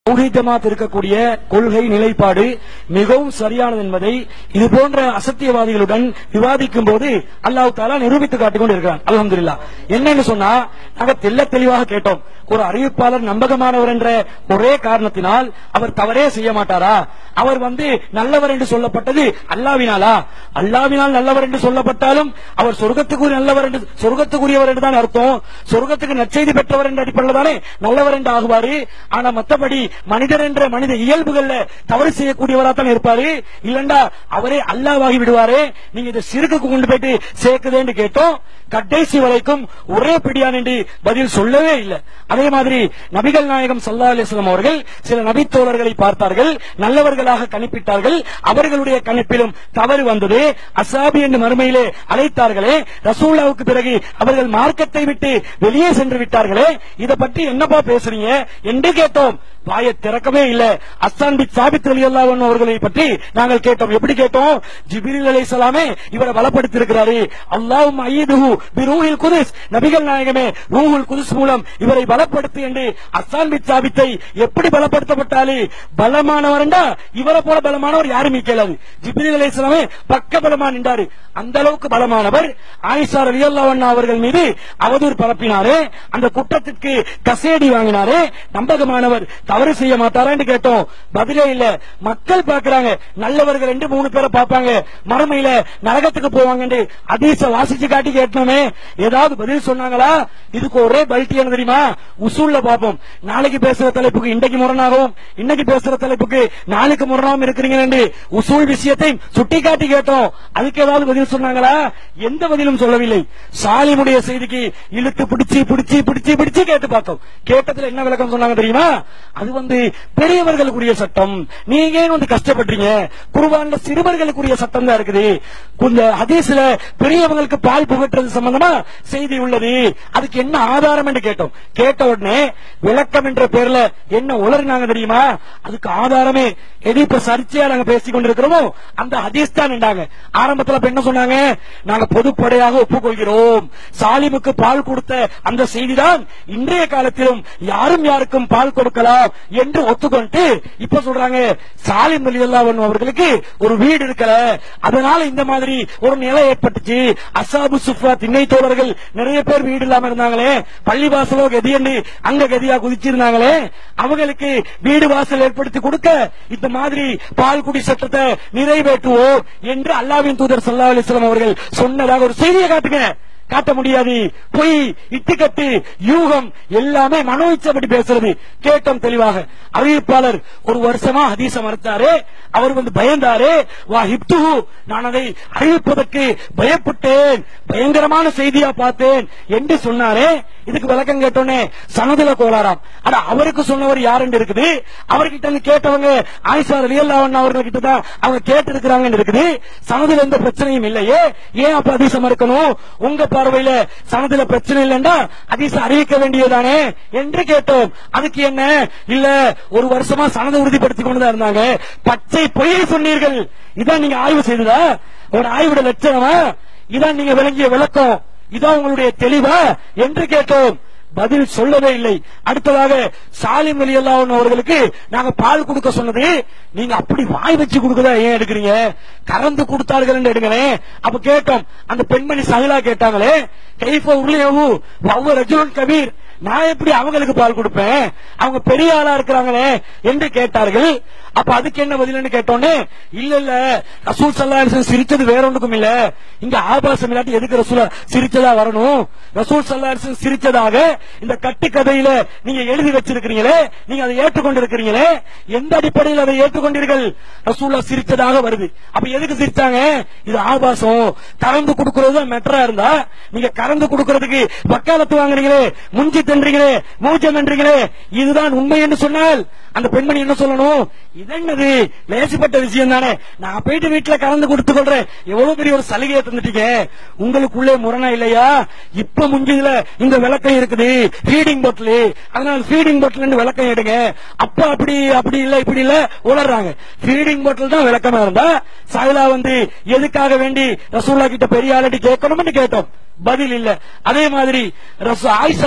தௌஹீத் ஜமாத் இருக்கக்கூடிய கொள்கை நிலைப்பாடு மிகவும் சரியானது என்பதை இது போன்ற அசத்தியவாதிகளுடன் விவாதிக்கும் போது அல்லாஹ் தாலா நிரூபித்து காட்டிக் கொண்டு இருக்கிறான் அல்ஹம்துலில்லாஹ் என்னன்னு சொன்னா நாங்க தெள்ள தெளிவாக கேட்டோம் ஒரு அறிவிப்பாளர் நம்பகமானவர் என்ற ஒரே காரணத்தினால் அவர் தவறே செய்ய மாட்டாரா அவர் வந்து நல்லவர் என்று சொல்லப்பட்டது அல்லாவினாலா அல்லாவினால் நல்லவர் என்று சொல்லப்பட்டாலும் அவர் சொர்க்கத்துக்குரிய நல்லவர் என்று சொர்க்கத்துக்குரியவர் என்று தான் அர்த்தம் சொர்க்கத்துக்கு நற்செய்தி பெற்றவர் என்ற அடிப்படையில் தானே நல்லவர் என்று ஆகுவாரு ஆனா மத்தபடி மனிதர் என்ற மனித இயல்புகள்ல தவறு செய்யக்கூடியவரா தான் இருப்பாரு இல்லண்டா அவரே அல்லாவாகி விடுவாரு நீங்க இதை சிறுக்கு கொண்டு போயிட்டு சேர்க்குதேன்னு கேட்டோம் கடைசி வரைக்கும் ஒரே பிடியான் என்று பதில் சொல்லவே இல்லை அதே மாதிரி நபிகள் நாயகம் சல்லா அலிஸ்லாம் அவர்கள் சில நபித்தோழர்களை பார்த்தார்கள் நல்லவர்களாக கணிப்பிட்டார்கள் அவர்களுடைய கணிப்பிலும் தவறு வந்தது அசாபி என்று மறுமையிலே அழைத்தார்களே ரசூல்லாவுக்கு பிறகு அவர்கள் மார்க்கத்தை விட்டு வெளியே சென்று விட்டார்களே இதை பற்றி என்னப்பா பேசுறீங்க என்று கேட்டோம் வாயை திறக்கவே இல்ல அஸ்தான் பின் சாபித் அலி அல்லாஹ் அவர்களை பற்றி நாங்கள் கேட்டோம் எப்படி கேட்டோம் ஜிபிரில் அலைஹிஸ்ஸலாமே இவரை பலப்படுத்தி இருக்கிறாரு அல்லாஹும் ஐயதுஹு பிரூஹில் குதுஸ் நபிகள் நாயகமே ரூஹுல் குதுஸ் மூலம் இவரை பலப்படுத்து என்று அஸ்தான் பின் சாபித்தை எப்படி பலப்படுத்தப்பட்டாரு பலமானவர்டா இவரை போல பலமானவர் யாரும் கேளாது ஜிப்ரீல் அலைஹிஸ்ஸலாமே பக்க பலமா நின்றாரு அந்த அளவுக்கு பலமானவர் ஆயிஷா ரலியல்லாஹு அன்ஹா அவர்கள் மீது அவதூறு பரப்பினாரு அந்த குற்றத்திற்கு கசேடி வாங்கினாரு நம்பகமானவர் தவறு செய்ய மாட்டாரான்னு கேட்டோம் பதிலே இல்ல மக்கள் பாக்குறாங்க நல்லவர்கள் என்று மூணு பேரை பார்ப்பாங்க மறுமையில நரகத்துக்கு போவாங்க என்று அதீச வாசிச்சு காட்டி கேட்டோமே ஏதாவது பதில் சொன்னாங்களா இதுக்கு ஒரே பல்ட்டி என்ன தெரியுமா உசூல்ல பார்ப்போம் நாளைக்கு பேசுற தலைப்புக்கு இன்றைக்கு முரணாகவும் இன்னைக்கு பேசுற தலைப்புக்கு நாளைக்கு முரணாகவும் இருக்கிறீங்க என்று உசூல் விஷயத்தை சுட்டி காட்டி கேட்டோம் அதுக்கு ஏதாவது பதில் சொன்னாங்களா எந்த பதிலும் சொல்லவில்லை சாலிமுடைய செய்திக்கு இழுத்து பிடிச்சி பிடிச்சி பிடிச்சி பிடிச்சி கேட்டு பார்த்தோம் கேட்டதுல என்ன விளக்கம் சொன்னாங்க தெரியுமா அது வந்து பெரியவர்களுக்குரிய சட்டம் நீங்க ஏன் வந்து கஷ்டப்படுறீங்க குருவான்ல சிறுவர்களுக்குரிய சட்டம் தான் இருக்குது இந்த ஹதீஸ்ல பெரியவங்களுக்கு பால் புகட்டுறது சம்பந்தமா செய்தி உள்ளது அதுக்கு என்ன ஆதாரம் என்று கேட்டோம் கேட்ட உடனே விளக்கம் என்ற பேர்ல என்ன உளறினாங்க தெரியுமா அதுக்கு ஆதாரமே எது இப்ப சர்ச்சையா நாங்க பேசிக் கொண்டிருக்கிறோமோ அந்த ஹதீஸ் தான் என்றாங்க ஆரம்பத்துல இப்ப என்ன சொன்னாங்க நாங்க பொதுப்படையாக ஒப்புக்கொள்கிறோம் சாலிமுக்கு பால் கொடுத்த அந்த செய்திதான் இன்றைய காலத்திலும் யாரும் யாருக்கும் பால் கொடுக்கலாம் என்று ஒத்துக்கொண்டு இப்ப சொல்றாங்க சாலிம் அலி அவர்களுக்கு ஒரு வீடு இருக்கல அதனால இந்த மாதிரி ஒரு நிலை ஏற்பட்டுச்சு அசாபு சுஃபா திண்ணை தோழர்கள் நிறைய பேர் வீடு இல்லாம இருந்தாங்களே பள்ளி வாசலோ கதியன்னு அங்க கதியா குதிச்சிருந்தாங்களே அவங்களுக்கு வீடு வாசல் ஏற்படுத்தி கொடுக்க இந்த மாதிரி பால் குடி சட்டத்தை நிறைவேற்றுவோம் என்று அல்லாவின் தூதர் சல்லா அலிஸ்லாம் அவர்கள் சொன்னதாக ஒரு செய்தியை காட்டுங்க காட்ட முடியாது பொய் இட்டுக்கட்டு யூகம் எல்லாமே மனோ இச்சப்படி பேசுறது கேட்டோம் தெளிவாக அறிவிப்பாளர் ஒரு வருஷமா ஹதீச மறுத்தாரு அவர் வந்து பயந்தாரு வா ஹிப்துஹு நான் அதை அறிவிப்பதற்கு பயப்பட்டேன் பயங்கரமான செய்தியா பார்த்தேன் என்று சொன்னாரே இதுக்கு விளக்கம் கேட்டோன்னே சனதுல கோளாராம் ஆனா அவருக்கு சொன்னவர் யாருன்னு இருக்குது அவர்கிட்ட இருந்து கேட்டவங்க ஆயிஷா ரியல்லாவன் அவர்கள் கிட்ட தான் அவங்க கேட்டு இருக்கிறாங்கன்னு இருக்குது சனதுல எந்த பிரச்சனையும் இல்லையே ஏன் அப்ப அதிசம் இருக்கணும் உங்க பார்வையில சனதுல பிரச்சனை இல்லைன்னா அதிசம் அறிவிக்க வேண்டியதானே என்று கேட்டோம் அதுக்கு என்ன இல்ல ஒரு வருஷமா சனதை உறுதிப்படுத்திக் கொண்டுதான் இருந்தாங்க பச்சை பொய்யை சொன்னீர்கள் இதான் நீங்க ஆய்வு செய்ததா ஒரு ஆய்வோட லட்சணமா இதான் நீங்க விளங்கிய விளக்கம் இதான் உங்களுடைய தெளிவா என்று கேட்டோம் பதில் சொல்லவே இல்லை அடுத்ததாக சாலிம் அலி அல்லாஹ் அவர்களுக்கு நாங்க பால் கொடுக்க சொன்னது நீங்க அப்படி வாய் வச்சு கொடுக்கதா ஏன் எடுக்கிறீங்க கறந்து கொடுத்தார்கள் எடுங்களேன் அப்ப கேட்டோம் அந்த பெண்மணி சகிலா கேட்டாங்களே கைஃப உருளையவு ஒவ்வொரு ரஜுலன் கபீர் நான் எப்படி அவங்களுக்கு பால் கொடுப்பேன் அவங்க பெரிய ஆளா இருக்கிறாங்களே என்று கேட்டார்கள் அப்ப அதுக்கு என்ன பதில்னு கேட்டோன்னே இல்ல இல்ல ரசூல் சல்லா சிரிச்சது வேற ஒன்றுக்கும் இல்ல இங்க ஆபாசம் இல்லாட்டி எதுக்கு ரசூலா சிரிச்சதா வரணும் ரசூல் சல்லா சிரிச்சதாக இந்த கட்டு கதையில நீங்க எழுதி வச்சிருக்கிறீங்களே நீங்க அதை ஏற்றுக்கொண்டிருக்கிறீங்களே எந்த அடிப்படையில் அதை ஏற்றுக்கொண்டீர்கள் ரசூல்லா சிரிச்சதாக வருது அப்ப எதுக்கு சிரிச்சாங்க இது ஆபாசம் கறந்து கொடுக்கறது மெட்டரா இருந்தா நீங்க கறந்து கொடுக்கறதுக்கு வக்காலத்து வாங்குறீங்களே முஞ்சி தின்றீங்களே மூஜம் என்றீங்களே இதுதான் உண்மை என்று சொன்னால் அந்த பெண்மணி என்ன சொல்லணும் இது என்னது லேசிப்பட்ட விஷயம் தானே நான் போயிட்டு வீட்டுல கலந்து கொடுத்து கொள்றேன் எவ்வளவு பெரிய ஒரு சலுகையை தந்துட்டீங்க உங்களுக்குள்ளே முரணா இல்லையா இப்ப முஞ்சதுல இந்த விளக்கம் இருக்குது ஃபீடிங் பாட்டில் அதனால ஃபீடிங் பாட்டில் விளக்கம் எடுங்க அப்ப அப்படி அப்படி இல்ல இப்படி இல்ல உளறாங்க ஃபீடிங் பாட்டில் தான் விளக்கமா இருந்தா சாயிலா வந்து எதுக்காக வேண்டி ரசூல்லா கிட்ட பெரிய ஆளடி கேட்கணும்னு கேட்டோம் பதில் இல்ல அதே மாதிரி ரசூ ஆயிஷா ரலியல்லா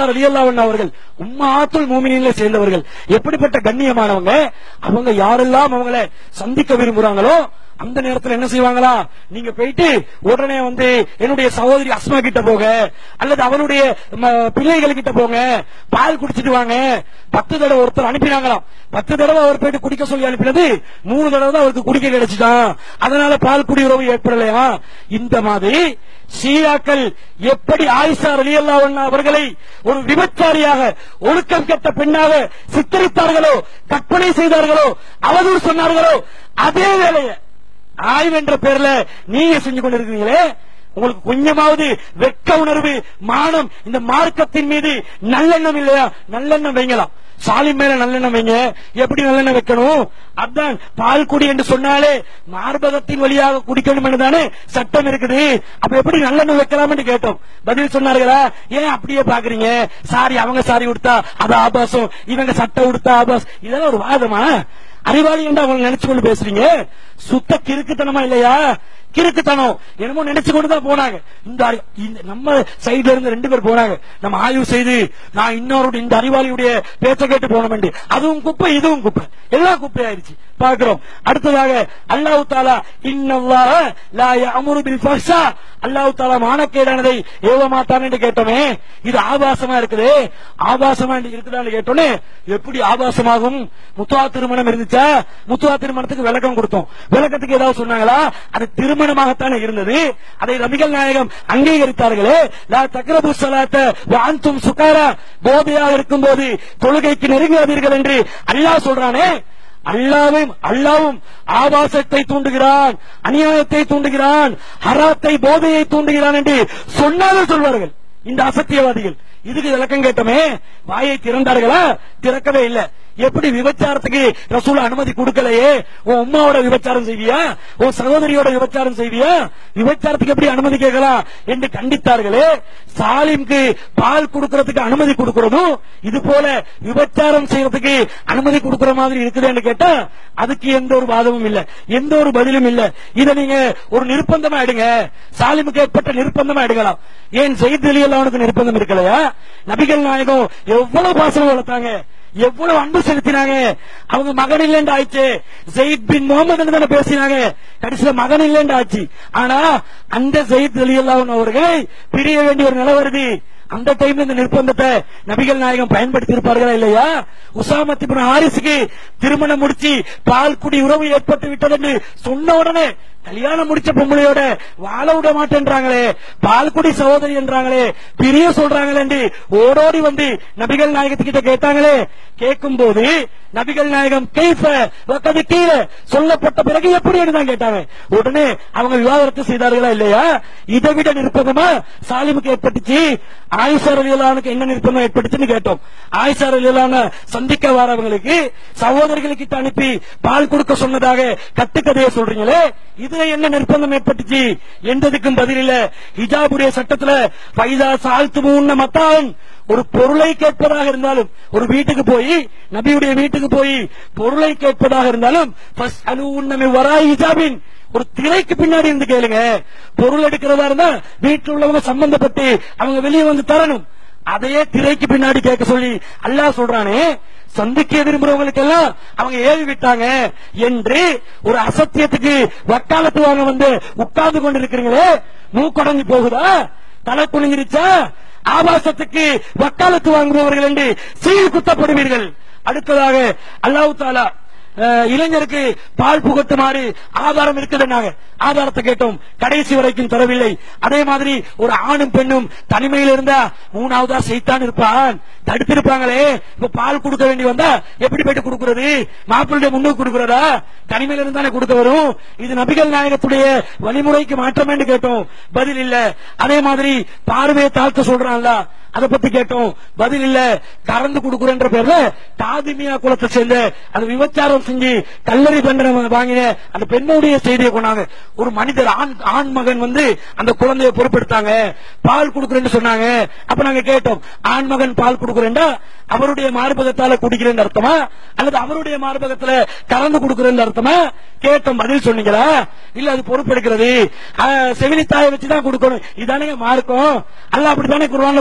அல்லாஹ் அவர்கள் உம்மாத்துல் மூமினின்ல சேர்ந்தவர்கள் எப்படிப்பட்ட கண்ணியமானவங்க அவங்க யாரெல்லாம் அவங்கள சந்திக்க விரும்புறாங்களோ அந்த நேரத்துல என்ன செய்வாங்களா நீங்க போயிட்டு உடனே வந்து என்னுடைய சகோதரி அஸ்மா கிட்ட போக அல்லது அவனுடைய ம, பிள்ளைகள் கிட்ட போங்க பால் குடிச்சிட்டு வாங்க பத்து தடவை ஒருத்தர் அனுப்பினாங்களாம் பத்து தடவை அவர் போயிட்டு குடிக்க சொல்லி அனுப்பினது மூணு தடவை தான் அவருக்கு குடிக்க கிடைச்சிட்டான் அதனால பால் குடி உறவு ஏற்படலையா இந்த மாதிரி ஷியாக்கள் எப்படி ஆயிஷா ரலியல்லாஹு அன்ஹா அவர்களை ஒரு விபச்சாரியாக ஒழுக்கம் கெட்ட பெண்ணாக சித்தரித்தார்களோ கற்பனை செய்தார்களோ அவதூறு சொன்னார்களோ அதே வேலையை ஆய்வு என்ற பேர்ல நீங்க செஞ்சு கொண்டிருக்கிறீங்களே உங்களுக்கு கொஞ்சமாவது வெட்க உணர்வு மானம் இந்த மார்க்கத்தின் மீது நல்லெண்ணம் இல்லையா நல்லெண்ணம் வைங்களாம் சாலிம் மேல நல்லெண்ணம் வைங்க எப்படி நல்லெண்ணம் வைக்கணும் அதான் பால் குடி என்று சொன்னாலே மார்பகத்தின் வழியாக குடிக்கணும் என்றுதானே சட்டம் இருக்குது அப்ப எப்படி நல்லெண்ணம் வைக்கலாம் என்று கேட்டோம் பதில் சொன்னார்களா ஏன் அப்படியே பாக்குறீங்க சாரி அவங்க சாரி உடுத்தா அது ஆபாசம் இவங்க சட்டை உடுத்தா ஆபாசம் இதெல்லாம் ஒரு வாதமா அறிவாளி என்று அவங்க நினைச்சு கொண்டு பேசுறீங்க சுத்த கிறுக்குத்தனமா இல்லையா கிறுக்குத்தனம் என்னமோ நினைச்சு கொண்டு தான் போனாங்க இந்த அறி- இந்த நம்ம சைடுல இருந்து ரெண்டு பேர் போனாங்க நம்ம ஆய்வு செய்து நான் இன்னொரு இந்த அறிவாளியுடைய பேச்ச கேட்டு போனோம் என்று அதுவும் குப்பை இதுவும் குப்பை எல்லாம் குப்பை ஆயிருச்சு பார்க்கிறோம் அடுத்ததாக அல்லாஹ் தாலா இன்னல்லாஹ லா யஅமுரு பில் ஃபஹ்ஷா அல்லாஹ் தாலா மானக்கேடானதை ஏவ மாட்டான் என்று கேட்டோமே இது ஆபாசமா இருக்குது ஆபாசமா இருக்குதான்னு கேட்டோன்னே எப்படி ஆபாசமாகும் முத்துவா திருமணம் இருந்துச்சா முத்துவா திருமணத்துக்கு விளக்கம் கொடுத்தோம் விளக்கத்துக்கு ஏதாவது சொன்னாங்களா அது திருமணமாகத்தானே இருந்தது அதை ரபிகள் நாயகம் அங்கீகரித்தார்களே லா தக்ரபு ஸலாத்த வாந்தும் சுகாரா போதையாக இருக்கும்போது தொழுகைக்கு நெருங்காதீர்கள் என்று அல்லாஹ் சொல்றானே அல்லாவும் அல்லாவும் ஆபாசத்தை தூண்டுகிறான் அநியாயத்தை தூண்டுகிறான் ஹராத்தை போதையை தூண்டுகிறான் என்று சொன்னாலும் சொல்வார்கள் இந்த அசத்தியவாதிகள் இதுக்கு விளக்கம் கேட்டோமே வாயை திறந்தார்களா திறக்கவே இல்ல எப்படி விபச்சாரத்துக்கு ரசூல் அனுமதி கொடுக்கலையே உன் உம்மாவோட விபச்சாரம் செய்வியா உன் சகோதரியோட விபச்சாரம் செய்வியா விபச்சாரத்துக்கு எப்படி அனுமதி கேட்கலாம் என்று கண்டித்தார்களே சாலிம்க்கு பால் கொடுக்கறதுக்கு அனுமதி கொடுக்கறதும் இது போல விபச்சாரம் செய்யறதுக்கு அனுமதி கொடுக்கிற மாதிரி இருக்குதுன்னு கேட்டா அதுக்கு எந்த ஒரு வாதமும் இல்ல எந்த ஒரு பதிலும் இல்ல இத நீங்க ஒரு நிர்பந்தமா எடுங்க சாலிமுக்கு ஏற்பட்ட நிர்பந்தமா எடுக்கலாம் ஏன் செய்தி அவனுக்கு நிர்பந்தம் இருக்கலையா நபிகள் நாயகம் எவ்வளவு பாசம் வளர்த்தாங்க எவ்வளவு அன்பு செலுத்தினாங்க அவங்க மகன் இல்லைன்னு ஆயிடுச்சு ஜெயித் பின் முகமது தானே பேசினாங்க கடைசியில மகன் இல்லைன்னு ஆச்சு ஆனா அந்த ஜெயித் அலியல்லாஹன் அவர்களை பிரிய வேண்டிய ஒரு நிலை வருது அந்த டைம்ல இந்த நிர்பந்தத்தை நபிகள் நாயகம் பயன்படுத்தி இருப்பார்களா இல்லையா உசாமத் இப்னு ஹாரிஸுக்கு திருமணம் முடிச்சு பால் குடி உறவு ஏற்பட்டு விட்டது என்று சொன்ன உடனே கல்யாணம் முடிச்ச பொம்பளையோட வாழ விட மாட்டேன்றாங்களே பால்குடி சகோதரி என்றாங்களே பிரிய சொல்றாங்களே என்று ஓடோடி வந்து நபிகள் நாயகத்துக்கிட்ட கேட்டாங்களே கேட்கும் போது நபிகள் நாயகம் கைஃப வக்கது கீழே சொல்லப்பட்ட பிறகு எப்படி என்று தான் கேட்டாங்க உடனே அவங்க விவாகரத்து செய்தார்களா இல்லையா இதை விட நிர்பந்தமா சாலிமுக்கு ஏற்பட்டுச்சு ஆயிஷா ரலியல்லானுக்கு என்ன நிர்பந்தம் ஏற்பட்டுச்சுன்னு கேட்டோம் ஆயிஷா ரலியல்லான சந்திக்க வரவங்களுக்கு சகோதரிகளுக்கிட்ட அனுப்பி பால் கொடுக்க சொன்னதாக கட்டுக்கதையை சொல்றீங்களே இதுல என்ன நிர்பந்தம் ஏற்பட்டுச்சு என்றதுக்கும் பதில் இல்ல ஹிஜாபுடைய சட்டத்துல பைதா சால்த்து மூன்ன மத்தான் ஒரு பொருளை கேட்பதாக இருந்தாலும் ஒரு வீட்டுக்கு போய் நபியுடைய வீட்டுக்கு போய் பொருளை கேட்பதாக இருந்தாலும் ஃபஸ்அலூன்னமி வராய் ஹிஜாபின் ஒரு திரைக்கு பின்னாடி இருந்து கேளுங்க பொருள் எடுக்கிறதா இருந்தா வீட்டில் உள்ளவங்க சம்பந்தப்பட்டு அவங்க வெளியே வந்து தரணும் அதையே திரைக்கு பின்னாடி கேட்க சொல்லி அல்லாஹ் சொல்றானே சந்திக்க விரும்புறவங்களுக்கு எல்லாம் அவங்க ஏவி விட்டாங்க என்று ஒரு அசத்தியத்துக்கு வக்காலத்து வாங்க வந்து உட்கார்ந்து கொண்டிருக்கிறீங்களே மூக்கடங்கி போகுதா தலை குனிஞ்சிருச்சா ஆபாசத்துக்கு வக்காலத்து வாங்குபவர்கள் என்று சீல் குத்தப்படுவீர்கள் அடுத்ததாக அல்லாஹ் தாலா அஹ், இளைஞருக்கு பால் புகட்டுமாறு ஆதாரம் இருக்குதுன்னாங்க ஆதாரத்தை கேட்டோம் கடைசி வரைக்கும் தரவில்லை அதே மாதிரி ஒரு ஆணும் பெண்ணும் தனிமையில் இருந்தா மூணாவதா செய்தான் இருப்பான் தடுத்திருப்பாங்களே இப்ப பால் கொடுக்க வேண்டி வந்தா எப்படி போயிட்டு கொடுக்கிறது மாப்பிள்ளைய முன்னுக்கு கொடுக்கிறதா தனிமையில் இருந்தானே கொடுக்க வரும் இது நபிகள் நாயகத்துடைய வழிமுறைக்கு மாற்றம் என்று கேட்டோம் பதில் இல்ல அதே மாதிரி பார்வையை தாழ்த்த சொல்றான்ல அதை பத்தி கேட்டோம் பதில் இல்ல கறந்து கொடுக்குறன்ற பேர்ல காதிமியா குலத்தை சேர்ந்த அந்த விபச்சாரம் செஞ்சு கல்லறி தண்டனை வாங்கின அந்த பெண்ணுடைய செய்தியை கொண்டாங்க ஒரு மனிதர் ஆண் ஆண் மகன் வந்து அந்த குழந்தைய பொறுப்பெடுத்தாங்க பால் கொடுக்குறேன்னு சொன்னாங்க அப்ப நாங்க கேட்டோம் ஆண் மகன் பால் கொடுக்குறேன்டா அவருடைய மார்பகத்தால குடிக்கிறேன்னு அர்த்தமா அல்லது அவருடைய மார்பகத்துல கறந்து கொடுக்குறேன்னு அர்த்தமா கேட்டோம் பதில் சொன்னீங்களா இல்ல அது பொறுப்பெடுக்கிறது செவிலித்தாயை வச்சுதான் கொடுக்கணும் இதானே மார்க்கம் அல்ல அப்படித்தானே குர்ஆன்ல சொல்றான்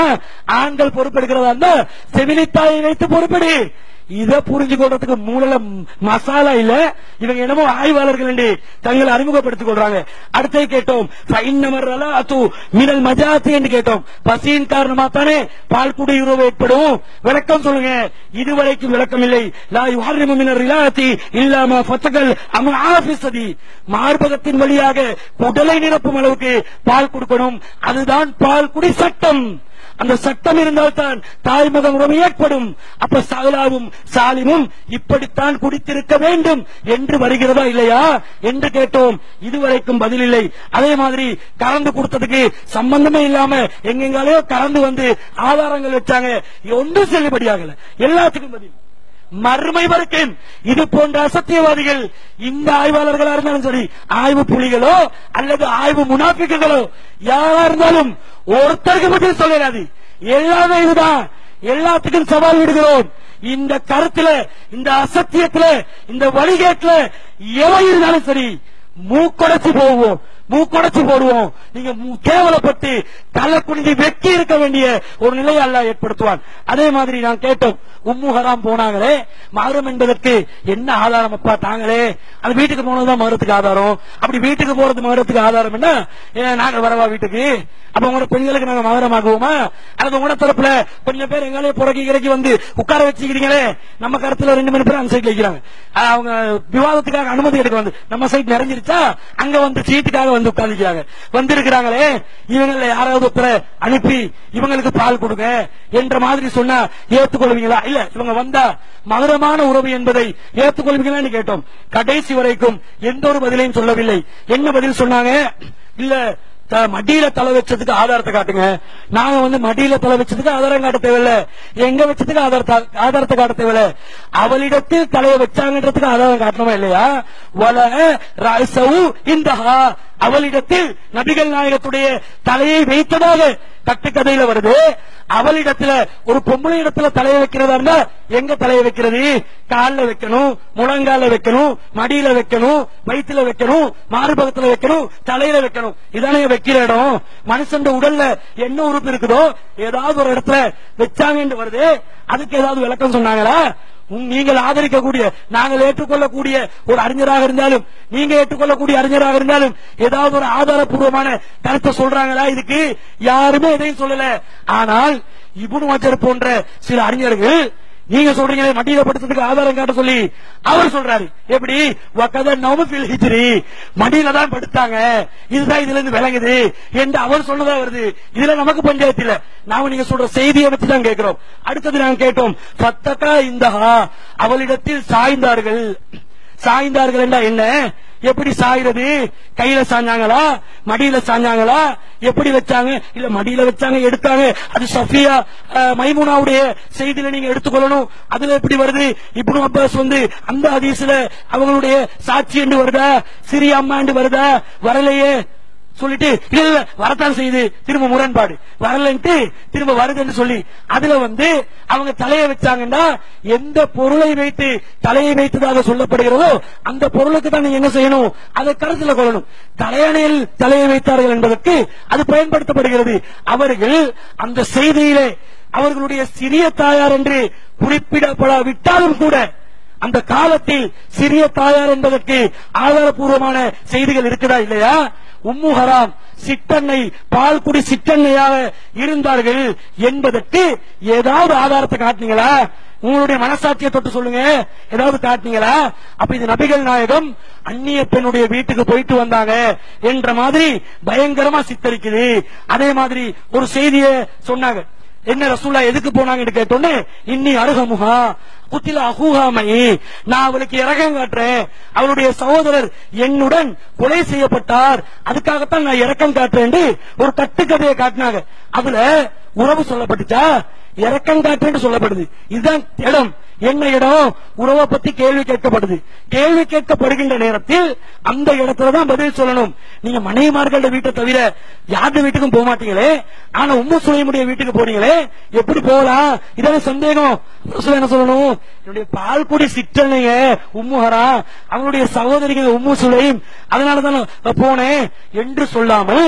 ஆண்கள் பொறுப்பெடுக்கிறதா இருந்தா செவிலித்தாயை வைத்து பொறுப்பெடு இத புரிஞ்சு கொள்றதுக்கு மூலல மசாலா இல்ல இவங்க என்னமோ ஆய்வாளர்கள் என்று தங்களை அறிமுகப்படுத்திக் கொள்றாங்க அடுத்தது கேட்டோம் ஃபைன்னமர்ரலா அத்து மினல் மஜாத்தி என்று கேட்டோம் பசியின் காரணமா தானே பால் குடி உறவு ஏற்படும் விளக்கம் சொல்லுங்க இதுவரைக்கும் விளக்கம் இல்லை லா யுஹர்ரிமு மினர் ரிலாத்தி இல்லாம ஃபத்தகல் அம ஆஃபிஸதி மார்பகத்தின் வழியாக குடலை நிரப்பும் அளவுக்கு பால் கொடுக்கணும் அதுதான் பால் குடி சட்டம் அந்த சட்டம் இருந்தால்தான் தாய்மகன் உறவு ஏற்படும் அப்ப சாலாவும் சாலிமும் இப்படித்தான் குடித்திருக்க வேண்டும் என்று வருகிறதா இல்லையா என்று கேட்டோம் இதுவரைக்கும் பதில் இல்லை அதே மாதிரி கறந்து கொடுத்ததுக்கு சம்பந்தமே இல்லாம எங்கெங்காலையோ கறந்து வந்து ஆதாரங்கள் வச்சாங்க ஒன்றும் செல்லுபடியாகல எல்லாத்துக்கும் பதில் மறுமை வரைக்கும் இது போன்ற அசத்தியவாதிகள் இந்த ஆய்வாளர்களா இருந்தாலும் சரி ஆய்வு புலிகளோ அல்லது ஆய்வு முனாபிக்குகளோ யாரா இருந்தாலும் ஒருத்தருக்கு பதில் சொல்லலாது எல்லாமே இதுதான் எல்லாத்துக்கும் சவால் விடுகிறோம் இந்த கருத்துல இந்த அசத்தியத்துல இந்த வழிகேட்டுல எவன் இருந்தாலும் சரி மூக்கொடைச்சு போவோம் மூக்கொடைச்சு போடுவோம் நீங்க மூ- கேவலப்பட்டு தலை குனிஞ்சு வெக்கி இருக்க வேண்டிய ஒரு நிலையை அல்லாஹ் ஏற்படுத்துவான் அதே மாதிரி நான் கேட்டோம் உம்மு ஹராம் போனாங்களே மகரம் என்பதற்கு என்ன ஆதாரம் அப்பா தாங்களே அது வீட்டுக்கு போனதுதான் மகரத்துக்கு ஆதாரம் அப்படி வீட்டுக்கு போறது மகரத்துக்கு ஆதாரம் என்ன ஏன் நாங்க வரவா வீட்டுக்கு அப்ப உங்களோட பெண்களுக்கு நாங்க மகரம் ஆகுவோமா அல்லது உங்களோட தரப்புல கொஞ்சம் பேர் எங்காலே புறக்கி இறக்கி வந்து உட்கார வச்சுக்கிறீங்களே நம்ம கருத்துல ரெண்டு மணி பேர் அந்த சைட்ல வைக்கிறாங்க அஹ் அவங்க விவாதத்துக்காக அனுமதி எடுக்க வந்து நம்ம சைட் நிறைஞ்சிருச்சா அங்க வந்து சீட்டுக்காக வந்து உட்கார்ந்துக்கிறாங்க வந்திருக்கிறாங்களே இவங்கள யாராவது ஒருத்தரை அனுப்பி இவங்களுக்கு பால் கொடுங்க என்ற மாதிரி சொன்னா ஏத்துக்கொள்வீங்களா இல்ல இவங்க வந்தா மதுரமான உறவு என்பதை ஏத்துக்கொள்வீங்களான்னு கேட்டோம் கடைசி வரைக்கும் எந்த ஒரு பதிலையும் சொல்லவில்லை என்ன பதில் சொன்னாங்க இல்ல த- மடியில தலை வச்சதுக்கு ஆதாரத்தை காட்டுங்க நாங்க வந்து மடியில தலை வச்சதுக்கு ஆதாரம் காட்ட தேவையில்ல எங்க வச்சதுக்கு ஆதாரத்தை ஆதாரத்தை காட்ட தேவையில்ல அவளிடத்தில் தலையை வச்சாங்கன்றதுக்கு ஆதாரம் காட்டணுமா இல்லையா வல ராசவு இந்தஹா அவளிடத்தில் நபிகள் நாயகத்துடைய தலையை வைத்ததாக கட்டுக்கதையில வருது அவளிடத்துல ஒரு பொம்பளை இடத்துல தலையை வைக்கிறதா இருந்தா எங்க தலையை வைக்கிறது கால்ல வைக்கணும் முழங்கால வைக்கணும் மடியில வைக்கணும் வயிற்றுல வைக்கணும் மார்பகத்துல வைக்கணும் தலையில வைக்கணும் இதானே வைக்கிற இடம் மனுஷன் உடல்ல என்ன உறுப்பு இருக்குதோ ஏதாவது ஒரு இடத்துல வச்சாங்கன்னு வருது அதுக்கு ஏதாவது விளக்கம் சொன்னாங்களா உம் நீங்கள் ஆதரிக்கக்கூடிய நாங்கள் ஏற்றுக்கொள்ளக்கூடிய ஒரு அறிஞராக இருந்தாலும் நீங்க ஏற்றுக்கொள்ளக்கூடிய அறிஞராக இருந்தாலும் ஏதாவது ஒரு ஆதாரபூர்வமான கருத்தை சொல்றாங்களா இதுக்கு யாருமே எதையும் சொல்லல ஆனால் இபுனு வஜர் போன்ற சில அறிஞர்கள் நீங்க சொல்றீங்களே மடியில படுத்ததுக்கு ஆதாரம் காட்ட சொல்லி அவர் சொல்றாரு எப்படி வக்கத நவமில் ஹிஜ்ரி மடியில தான் படுத்தாங்க இதுதான் இதுல இருந்து விளங்குது என்று அவர் சொன்னதா வருது இதுல நமக்கு பஞ்சாயத்து இல்ல நாம நீங்க சொல்ற செய்தியை வச்சு தான் கேட்கிறோம் அடுத்தது நாங்க கேட்டோம் பத்தக்கா இந்தஹா அவளிடத்தில் சாய்ந்தார்கள் சாய்ந்தார்கள் என்றா என்ன எப்படி சாய்றது கையில சாஞ்சாங்களா மடியில சாஞ்சாங்களா எப்படி வச்சாங்க இல்ல மடியில வச்சாங்க எடுத்தாங்க அது சஃபியா அஹ், மைமுனாவுடைய செய்தியில நீங்க எடுத்துக்கொள்ளணும் அதுல எப்படி வருது இப்னு அப்பாஸ் வந்து அந்த ஹதீஸ்ல அவங்களுடைய சாட்சி என்று வருதா சிறிய அம்மா என்று வருதா வரலையே சொல்லிட்டு இல்ல இல்ல வரத்தான் செய்யுது திரும்ப முரண்பாடு வரலன்ட்டு திரும்ப வருதுன்னு சொல்லி அதுல வந்து அவங்க தலையை வச்சாங்கன்னா எந்த பொருளை வைத்து தலையை வைத்ததாக சொல்லப்படுகிறதோ அந்த பொருளுக்கு தான் நீங்க என்ன செய்யணும் அதை கருத்துல கொள்ளணும் தலையணையில் தலையை வைத்தார்கள் என்பதற்கு அது பயன்படுத்தப்படுகிறது அவர்கள் அந்த செய்தியிலே அவர்களுடைய சிறிய தாயார் என்று குறிப்பிடப்படாவிட்டாலும் கூட அந்த காலத்தில் சிறிய தாயார் என்பதற்கு ஆதாரபூர்வமான செய்திகள் இருக்குதா இல்லையா உம்மு ஹராம் சிற்றன்னை பால்குடி சிற்றன்னையாக இருந்தார்கள் என்பதற்கு ஏதாவது ஆதாரத்தை காட்டினீங்களா உங்களுடைய மனசாட்சியை தொட்டு சொல்லுங்க ஏதாவது காட்டினீங்களா அப்ப இது நபிகள் நாயகம் அந்நிய பெண்ணுடைய வீட்டுக்கு போயிட்டு வந்தாங்க என்ற மாதிரி பயங்கரமா சித்தரிக்குது அதே மாதிரி ஒரு செய்தியை சொன்னாங்க என்ன ரசூல்லா எதுக்கு போனாங்கன்னு கேட்டோன்னு இன்னி அருகமுகா குத்தில அகூகாமை நான் அவளுக்கு இறக்கம் காட்டுறேன் அவளுடைய சகோதரர் என்னுடன் கொலை செய்யப்பட்டார் அதுக்காகத்தான் நான் இறக்கம் காட்டுறேன் ஒரு கட்டுக்கதையை காட்டினாங்க அதுல உறவு சொல்லப்பட்டுச்சா இறக்கம் காட்டுன்னு சொல்லப்படுது இதுதான் இடம் என்ன இடம் உறவை பத்தி கேள்வி கேட்கப்படுது கேள்வி கேட்கப்படுகின்ற நேரத்தில் அந்த இடத்துல தான் பதில் சொல்லணும் நீங்க மனைவிமார்களோட வீட்டை தவிர யாருடைய வீட்டுக்கும் போக மாட்டீங்களே ஆனா உம்மு சுலைமுடைய வீட்டுக்கு போறீங்களே எப்படி போகலாம் இதான சந்தேகம் ரசூல் என்ன சொல்லணும் என்னுடைய பால்குடி சிற்றனைங்க உம்முஹரா அவங்களுடைய சகோதரிங்க உம்மு சுலைம் அதனாலதான் நான் போனேன் என்று சொல்லாமல்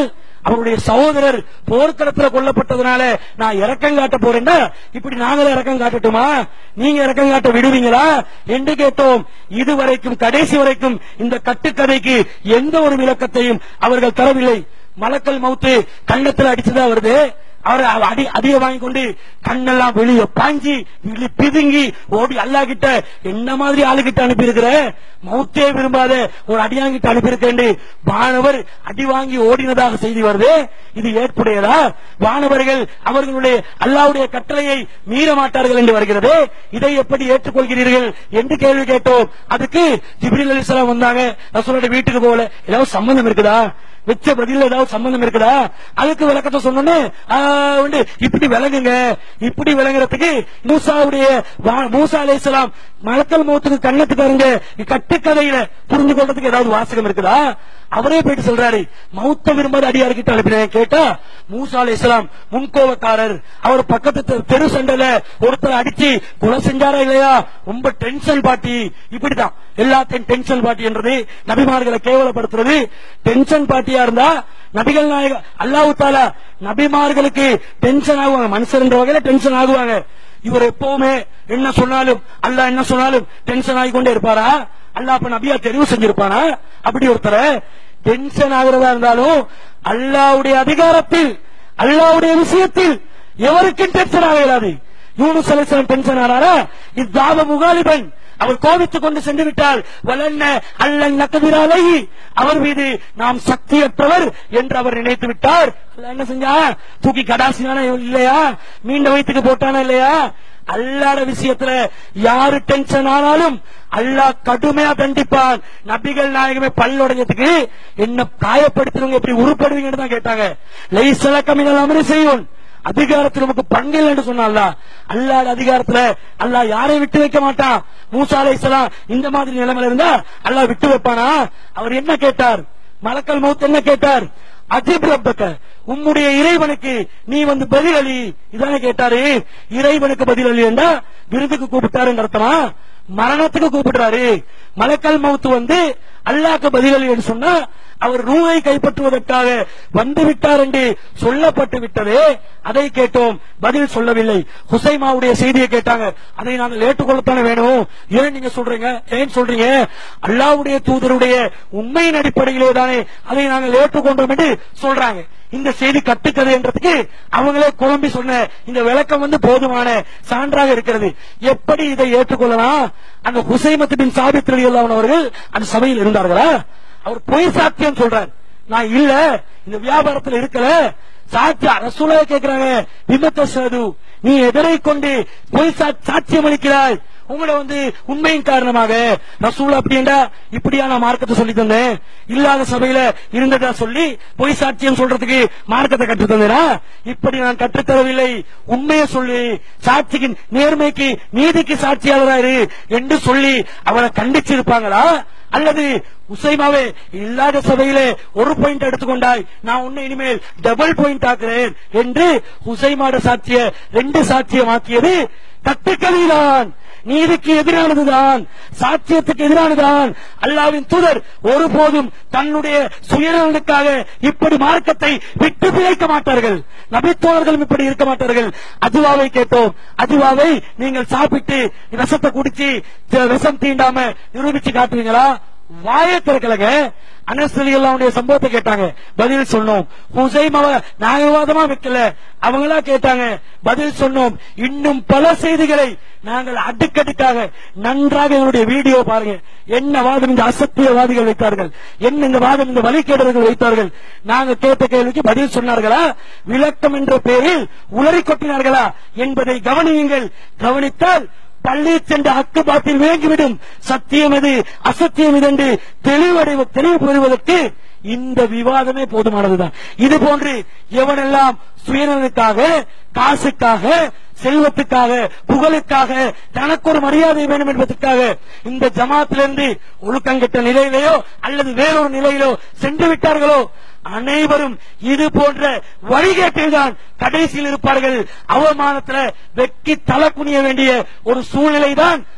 அவருடைய சகோதரர் போர்க்களத்துல கொல்லப்பட்டதுனால நான் இறக்கம் காட்ட போறேன்னா இப்படி நாங்களும் இறக்கம் காட்டட்டுமா நீங்க இறக்கம் காட்ட விடுவீங்களா என்று கேட்டோம் இதுவரைக்கும் கடைசி வரைக்கும் இந்த கட்டுக்கதைக்கு எந்த ஒரு விளக்கத்தையும் அவர்கள் தரவில்லை மலக்கல் மவுத்து கண்ணத்துல அடிச்சுதான் வருது அவர் அடி அடிய வாங்கி கொண்டு கண்ணெல்லாம் வெளிய பாஞ்சி விழி பிதுங்கி ஓடி அல்லா கிட்ட என்ன மாதிரி ஆளுகிட்ட அனுப்பி இருக்கிற மௌத்தே விரும்பாத ஒரு அடியாங்கிட்ட அனுப்பி இருக்கேன் வானவர் அடி வாங்கி ஓடினதாக செய்தி வருது இது ஏற்புடையதா வானவர்கள் அவர்களுடைய அல்லாவுடைய கட்டளையை மீற மாட்டார்கள் என்று வருகிறது இதை எப்படி ஏற்றுக்கொள்கிறீர்கள் என்று கேள்வி கேட்டோம் அதுக்கு ஜிப்ரில் அலிஸ்லாம் வந்தாங்க ரசூலுடைய வீட்டுக்கு போகல ஏதாவது சம்பந்தம் இருக்குதா வச்ச பதில் ஏதாவது சம்பந்தம் இருக்குதா அதுக்கு விளக்கத்தை சொன்னோன்னு ஆ, வந்து இப்படி விளங்குங்க இப்படி விளங்குறதுக்கு மூசாவுடைய வா- மூசா அலைஹிஸ்ஸலாம் மலக்கல் மௌத்துக்கு கண்ணத்துக்காரங்க கட்டுக்கதையில புரிஞ்சு கொள்றதுக்கு ஏதாவது வாசகம் இருக்குதா அவரே போயிட்டு சொல்றாரு மௌத்த விரும்பாத அடியார்கிட்ட அனுப்பினேன் கேட்டா மூசா அலைஹிஸ்ஸலாம் முன்கோவக்காரர் அவர் பக்கத்து தெரு- தெரு சண்டையில ஒருத்தர் அடிச்சு கொலை செஞ்சாரா இல்லையா ரொம்ப டென்ஷன் பாட்டி இப்படிதான் எல்லாத்தையும் டென்ஷன் பாட்டி என்றது நபிமார்களை கேவலப்படுத்துறது டென்ஷன் பாட்டியா இருந்தா நபிகள் நாயக அல்லாஹ் தாலா நபிமார்களுக்கு டென்ஷன் ஆகுவாங்க மனுஷன்ற வகையில டென்ஷன் ஆகுவாங்க இவர் எப்பவுமே என்ன சொன்னாலும் அல்லாஹ் என்ன சொன்னாலும் டென்ஷன் ஆகி கொண்டே இருப்பாரா அல்லாஹ் அப்ப நபியா தெரிவு செஞ்சிருப்பானா அப்படி ஒருத்தர டென்ஷன் ஆகுறதா இருந்தாலும் அல்லாவுடைய அதிகாரத்தில் அல்லாவுடைய விஷயத்தில் எவருக்கும் டென்ஷன் ஆகிறாது யூனுஸ் அலைஹிஸ்ஸலாம் டென்ஷன் ஆனாரா இத்தாவ முகாலிபன் அவர் கோபித்துக் கொண்டு சென்று விட்டால் வலன்ன அல்லன் நக்கதிராலை அவர் மீது நாம் சக்தியற்றவர் என்று அவர் நினைத்து விட்டார் அல்லாஹ் என்ன செஞ்சா தூக்கி கடாசினானா இல்லையா மீண்ட வயிற்றுக்கு போட்டானா இல்லையா அல்லாட விஷயத்துல யாரு டென்ஷன் ஆனாலும் அல்லாஹ் கடுமையா தண்டிப்பான் நபிகள் நாயகமே பல்லுடைஞ்சதுக்கு என்ன காயப்படுத்துறவங்க எப்படி உருப்படுவீங்கன்னு தான் கேட்டாங்க லைசல கமினல் அமரி செய்வோம் அதிகாரத்தில் நமக்கு பங்கு என்று சொன்னால அல்லாத அதிகாரத்துல அல்லாஹ் யாரையும் விட்டு வைக்க மாட்டான் மூசா அலைஹிஸ்ஸலாம் இந்த மாதிரி நிலைமையில இருந்தா அல்லாஹ் விட்டு வைப்பானா அவர் என்ன கேட்டார் மலக்கல் மௌத் என்ன கேட்டார் அஜிப் ரப்பக்க உம்முடைய இறைவனுக்கு நீ வந்து பதிலளி இதானே கேட்டாரு இறைவனுக்கு பதிலளி என்றா விருதுக்கு கூப்பிட்டாருன்னு அர்த்தமா மரணத்துக்கு கூப்பிடுறாரு மலக்கல் மௌத்து வந்து அல்லாஹ்க்கு பதிலளி என்று சொன்னா அவர் ரூவை கைப்பற்றுவதற்காக வந்து விட்டார் என்று சொல்லப்பட்டு விட்டதே அதை கேட்டோம் பதில் சொல்லவில்லை ஹுசைமாவுடைய செய்தியை கேட்டாங்க அதை நாங்கள் ஏற்றுக்கொள்ளத்தானே வேணும் ஏன் நீங்க சொல்றீங்க ஏன் சொல்றீங்க அல்லாவுடைய தூதருடைய உண்மையின் அடிப்படையிலே தானே அதை நாங்கள் ஏற்றுக்கொண்டோம் என்று சொல்றாங்க இந்த செய்தி கட்டுக்கதைன்றதுக்கு அவங்களே குழம்பி சொன்ன இந்த விளக்கம் வந்து போதுமான சான்றாக இருக்கிறது எப்படி இதை ஏற்றுக்கொள்ளலாம் அந்த ஹுசைமத்து பின் சாபித் ரலியல்லாஹு அன்ஹு அவர்கள் அந்த சபையில் இருந்தார்களா அவர் பொய் சாத்தியம் சொல்றார் நான் இல்ல இந்த வியாபாரத்துல இருக்கல சாட்சி ரசூலே கேக்குறாங்க விமத்த சது நீ எதனை கொண்டு பொய் சா- சாட்சியம் அளிக்கிறாய் உங்களை வந்து உண்மையின் காரணமாக ரசூல் அப்படின்டா இப்படியா நான் மார்க்கத்தை சொல்லி தந்தேன் இல்லாத சபையில இருந்ததா சொல்லி பொய் சாட்சியம் சொல்றதுக்கு மார்க்கத்தை கற்றுத் தந்தேனா இப்படி நான் கற்றுத்தரவில்லை உண்மையை சொல்லி சாட்சிக்கு நேர்மைக்கு நீதிக்கு சாட்சியாளரா இரு என்று சொல்லி அவரை கண்டிச்சிருப்பாங்களா அல்லது உசைமாவே இல்லாத சபையிலே ஒரு பாயிண்ட் எடுத்துக்கொண்டாய் நான் உன்னை இனிமேல் டபுள் பாயிண்ட் ஆக்குறேன் என்று உசைமாட சாட்சிய ரெண்டு சாட்சியமாக்கியது கட்டுக்கதைதான் நீதிக்கு எதிரானதுதான் சாட்சியத்துக்கு எதிரானதுதான் அல்லாவின் தூதர் ஒருபோதும் தன்னுடைய சுயநலனுக்காக இப்படி மார்க்கத்தை விட்டு பிழைக்க மாட்டார்கள் நபித்தோழர்களும் இப்படி இருக்க மாட்டார்கள் அஜுவாவை கேட்டோம் அஜுவாவை நீங்கள் சாப்பிட்டு விஷத்தை குடிச்சு த- விஷம் தீண்டாம நிரூபிச்சு காட்டுவீங்களா வாயை திறக்கலங்க அனஸ்திரிகளுடைய சம்பவத்தை கேட்டாங்க பதில் சொன்னோம் ஹுசைம் அவ நாகவாதமா வைக்கல அவங்களா கேட்டாங்க பதில் சொன்னோம் இன்னும் பல செய்திகளை நாங்கள் அடுக்கடுக்காக நன்றாக எங்களுடைய வீடியோ பாருங்க என்ன வாதம் இந்த அசத்தியவாதிகள் வைத்தார்கள் என்ன இந்த வாதம் இந்த வழிகேடர்கள் வைத்தார்கள் நாங்க கேட்ட கேள்விக்கு பதில் சொன்னார்களா விளக்கம் என்ற பெயரில் உளறி கொட்டினார்களா என்பதை கவனியுங்கள் கவனித்தால் பள்ளி சென்ற அக்கு பாத்தில் விளங்கிவிடும் சத்தியம் எது அசத்தியம் இது என்று தெளிவடைவு தெளிவு பெறுவதற்கு இந்த விவாதமே போதுமானதுதான் இது போன்று எவனெல்லாம் சுயநலனுக்காக காசுக்காக செல்வத்துக்காக புகழுக்காக தனக்கு ஒரு மரியாதை வேண்டும் என்பதற்காக இந்த ஜமாத்திலிருந்து ஒழுக்கங்கெட்ட நிலையிலேயோ அல்லது வேறொரு நிலையிலோ சென்று விட்டார்களோ அனைவரும் இது போன்ற வழிகேட்டில் தான் கடைசியில் இருப்பார்கள் அவமானத்துல வெக்கி தலை குனிய வேண்டிய ஒரு சூழ்நிலை தான்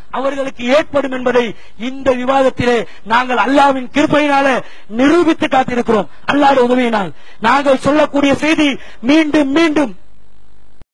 அவர்களுக்கு ஏற்படும் என்பதை இந்த விவாதத்திலே நாங்கள் அல்லாவின் கிருபையினால நிரூபித்து காத்திருக்கிறோம் அல்லாஹ்வுடைய உதவியினால் நாங்கள் சொல்லக்கூடிய செய்தி மீண்டும் மீண்டும்